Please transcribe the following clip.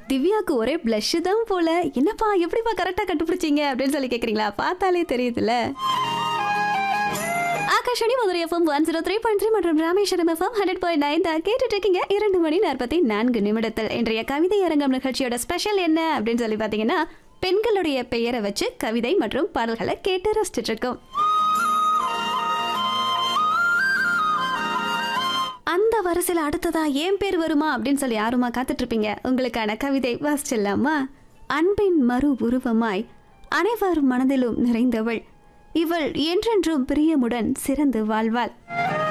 திவ்யாக்கு ஒரே blush தான் போல என்னப்பா எப்படிப்பா கரெக்டா கண்டுபிடிச்சீங்க அப்படின்னு சொல்லி கேக்குறீங்களா பார்த்தாலே தெரியுதுல்ல Akashvani Madurai FM one zero three point three மற்றும் Rameswaram FM hundred point nine தான் கேட்டுட்டு இருக்கீங்க இரண்டு மணி நாற்பத்தி நான்கு நிமிடத்தில் இன்றைய கவிதை அரங்கம் நிகழ்ச்சியோட ஸ்பெஷல் என்ன அப்படின்னு சொல்லி பார்த்தீங்கன்னா பெண்களுடைய பெயரை வச்சு கவிதை மற்றும் பாடல்களை கேட்டு ரசிச்சுட்டு இருக்கோம் அந்த வரிசையில் அடுத்ததா ஏன் பேர் வருமா அப்படின்னு சொல்லி யாருமா காத்துட்டு இருப்பீங்க உங்களுக்கான கவிதை வாசிச்சிடலாமா அன்பின் மறு உருவமாய் அனைவர் மனதிலும் நிறைந்தவள் இவள் என்றென்றும் பிரியமுடன் சிறந்து வாழ்வாள்